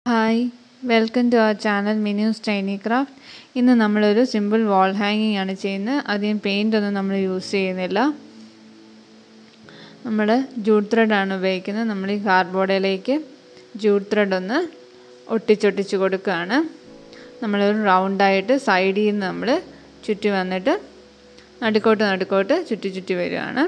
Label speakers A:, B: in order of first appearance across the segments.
A: hi welcome to our channel മിനിയൂസ് tiny craft ഇന്ന് നമ്മളൊരു സിമ്പിൾ വാൾ ഹാങ്ങിങ് ആണ് ചെയ്യുന്നത് അധികം പെയിൻ്റ് ഒന്നും നമ്മൾ യൂസ് ചെയ്യുന്നില്ല നമ്മൾ ജൂട്ട് ത്രെഡാണ് ഉപയോഗിക്കുന്നത് നമ്മൾ ഈ കാർഡ്ബോർഡിലേക്ക് ജൂട്ട് ത്രെഡ് ഒന്ന് ഒട്ടിച്ചൊട്ടിച്ച് കൊടുക്കുകയാണ് നമ്മളൊരു റൗണ്ടായിട്ട് സൈഡിൽ നിന്ന് നമ്മൾ ചുറ്റി വന്നിട്ട് നടുക്കോട്ട് നടുക്കോട്ട് ചുറ്റി ചുറ്റി വരികയാണ്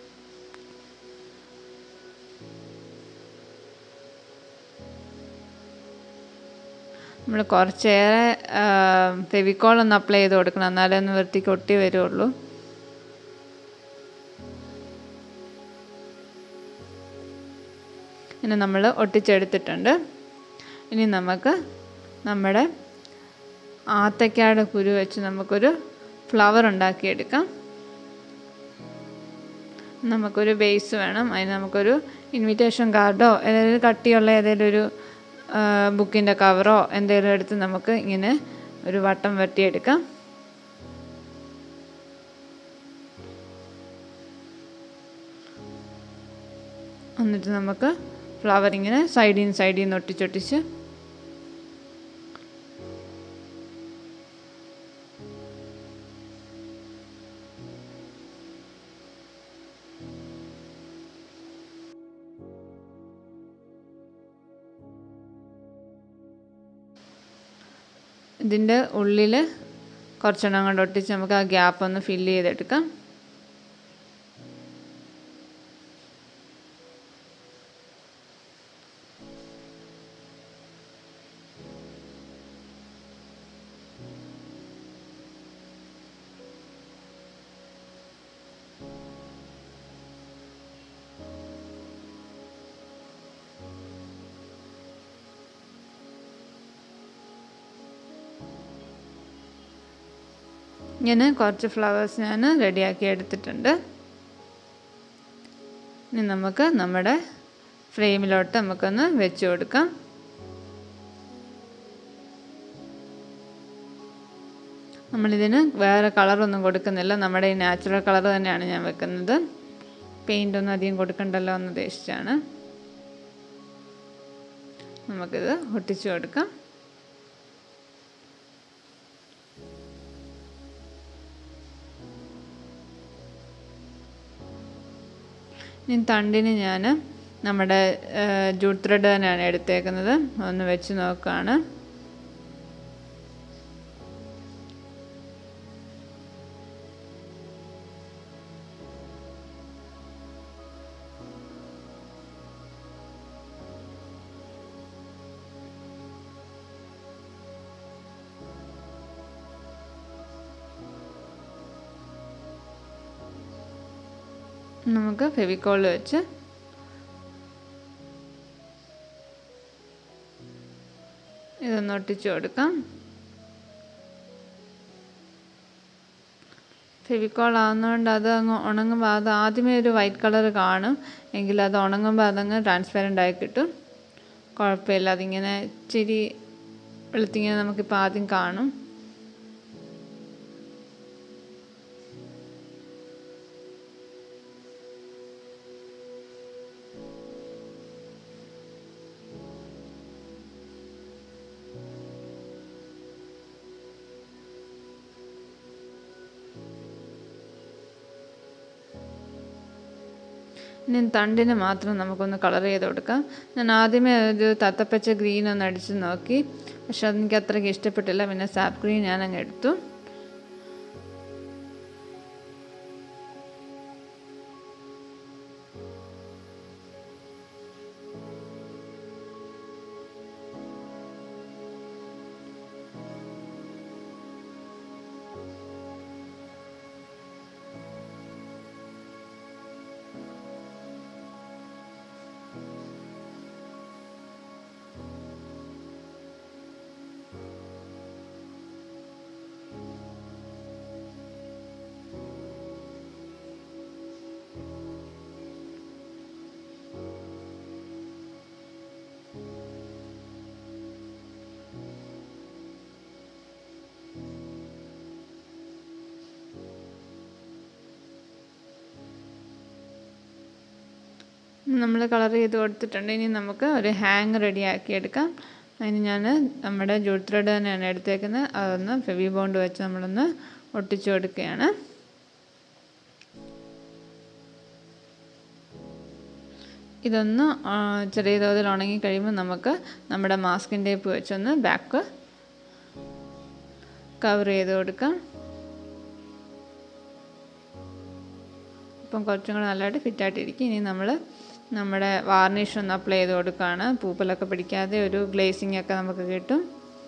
A: നമ്മൾ കുറച്ചേറെ ഫെവിക്കോൾ ഒന്ന് അപ്ലൈ ചെയ്ത് കൊടുക്കണം എന്നാലേ ഒന്ന് വൃത്തിക്ക് ഒട്ടി വരുള്ളൂ ഇനി നമ്മൾ ഒട്ടിച്ചെടുത്തിട്ടുണ്ട് ഇനി നമുക്ക് നമ്മുടെ ആത്തക്കാട് കുരു വെച്ച് നമുക്കൊരു ഫ്ലവർ ഉണ്ടാക്കിയെടുക്കാം നമുക്കൊരു ബേസ് വേണം അതിന് നമുക്കൊരു ഇൻവിറ്റേഷൻ കാർഡോ ഏതെങ്കിലും കട്ടിയുള്ള ഏതെങ്കിലും ഒരു ബുക്കിൻ്റെ കവറോ എന്തെങ്കിലും എടുത്ത് നമുക്ക് ഇങ്ങനെ ഒരു വട്ടം വെട്ടിയെടുക്കാം എന്നിട്ട് നമുക്ക് ഫ്ലവർ ഇങ്ങനെ സൈഡിൽ നിന്ന് സൈഡിൽ നിന്ന് ഒട്ടിച്ചൊട്ടിച്ച് ഇതിൻ്റെ ഉള്ളിൽ കുറച്ചെണ്ണം കൊണ്ട് ഒട്ടിച്ച് നമുക്ക് ആ ഗ്യാപ്പ് ഒന്ന് ഫില്ല് ചെയ്തെടുക്കാം ഇങ്ങനെ കുറച്ച് ഫ്ലവേഴ്സ് ഞാൻ റെഡിയാക്കി എടുത്തിട്ടുണ്ട് ഇനി നമുക്ക് നമ്മുടെ ഫ്രെയിമിലോട്ട് നമുക്കൊന്ന് വെച്ച് കൊടുക്കാം നമ്മളിതിന് വേറെ കളറൊന്നും കൊടുക്കുന്നില്ല നമ്മുടെ ഈ നാച്ചുറൽ കളർ തന്നെയാണ് ഞാൻ വെക്കുന്നത് പെയിൻ്റ് ഒന്നും അധികം കൊടുക്കണ്ടല്ലോ എന്ന് ഉദ്ദേശിച്ചാണ് നമുക്കിത് ഒട്ടിച്ചു കൊടുക്കാം ഇനി തണ്ടിന് ഞാൻ നമ്മുടെ ജൂട്ട് ത്രെഡ് തന്നെയാണ് എടുത്തേക്കുന്നത് ഒന്ന് വെച്ച് നോക്കുകയാണ് നമുക്ക് ഫെവിക്കോൾ വെച്ച് ഇതൊന്ന് ഒട്ടിച്ചു കൊടുക്കാം ഫെവിക്കോൾ ആവുന്നതുകൊണ്ട് അത് അങ്ങ് ഉണങ്ങുമ്പോൾ അത് ആദ്യമേ ഒരു വൈറ്റ് കളർ കാണും എങ്കിൽ അത് ഉണങ്ങുമ്പോൾ അതങ്ങ് ട്രാൻസ്പെറൻ്റ് ആയി കിട്ടും കുഴപ്പമില്ല അതിങ്ങനെ ഇച്ചിരി വെളുത്തിങ്ങനെ നമുക്കിപ്പോൾ ആദ്യം കാണും ഇനി തണ്ടിന് മാത്രം നമുക്കൊന്ന് കളർ ചെയ്ത് കൊടുക്കാം ഞാൻ ആദ്യമേ ഒരു തത്തപ്പച്ച ഗ്രീൻ ഒന്ന് അടിച്ച് നോക്കി പക്ഷെ അതെനിക്ക് അത്രയ്ക്ക് ഇഷ്ടപ്പെട്ടില്ല പിന്നെ സാപ്പ് ഗ്രീൻ ഞാൻ അങ്ങ് എടുത്തു നമ്മൾ കളർ ചെയ്ത് കൊടുത്തിട്ടുണ്ട് ഇനി നമുക്ക് ഒരു ഹാങ് റെഡിയാക്കി എടുക്കാം അതിന് ഞാൻ നമ്മുടെ ജൂട്ട് ത്രെഡ് തന്നെയാണ് എടുത്തേക്കുന്നത് അതൊന്ന് ഫെവി ബോണ്ട് വെച്ച് നമ്മളൊന്ന് ഒട്ടിച്ചു കൊടുക്കുകയാണ് ഇതൊന്ന് ചെറിയ തോതിൽ ഉണങ്ങി കഴിയുമ്പോൾ നമുക്ക് നമ്മുടെ മാസ്കിൻ ടേപ്പ് വെച്ചൊന്ന് ബാക്ക് കവർ ചെയ്ത് കൊടുക്കാം ഇപ്പം കുറച്ചും കൂടെ നല്ലതായിട്ട് ഫിറ്റായിട്ടിരിക്കും ഇനി നമ്മൾ നമ്മുടെ വാർണിഷ് ഒന്ന് അപ്ലൈ ചെയ്ത് കൊടുക്കുകയാണ് പൂപ്പലൊക്കെ പിടിക്കാതെ ഒരു ഗ്ലേസിംഗ് ഒക്കെ നമുക്ക് കിട്ടും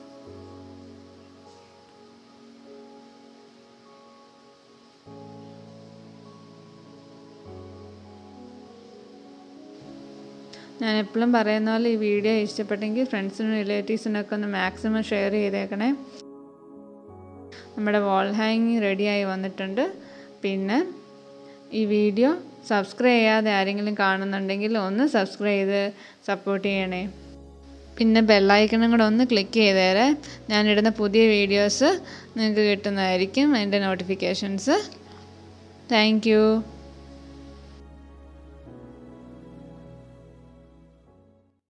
A: ഞാൻ എപ്പോഴും പറയുന്ന പോലെ ഈ വീഡിയോ ഇഷ്ടപ്പെട്ടെങ്കിൽ ഫ്രണ്ട്സിനും റിലേറ്റീവ്സിനൊക്കെ ഒന്ന് മാക്സിമം ഷെയർ ചെയ്തേക്കണേ നമ്മുടെ വാൾ ഹാങ്ങിങ് റെഡിയായി വന്നിട്ടുണ്ട് പിന്നെ ഈ വീഡിയോ സബ്സ്ക്രൈബ് ചെയ്യാതെ ആരെങ്കിലും കാണുന്നുണ്ടെങ്കിൽ ഒന്ന് സബ്സ്ക്രൈബ് ചെയ്ത് സപ്പോർട്ട് ചെയ്യണേ പിന്നെ ബെല്ലൈക്കണും കൂടെ ഒന്ന് ക്ലിക്ക് ചെയ്തേരെ ഞാനിടുന്ന പുതിയ വീഡിയോസ് നിങ്ങൾക്ക് കിട്ടുന്നതായിരിക്കും അതിൻ്റെ നോട്ടിഫിക്കേഷൻസ് താങ്ക്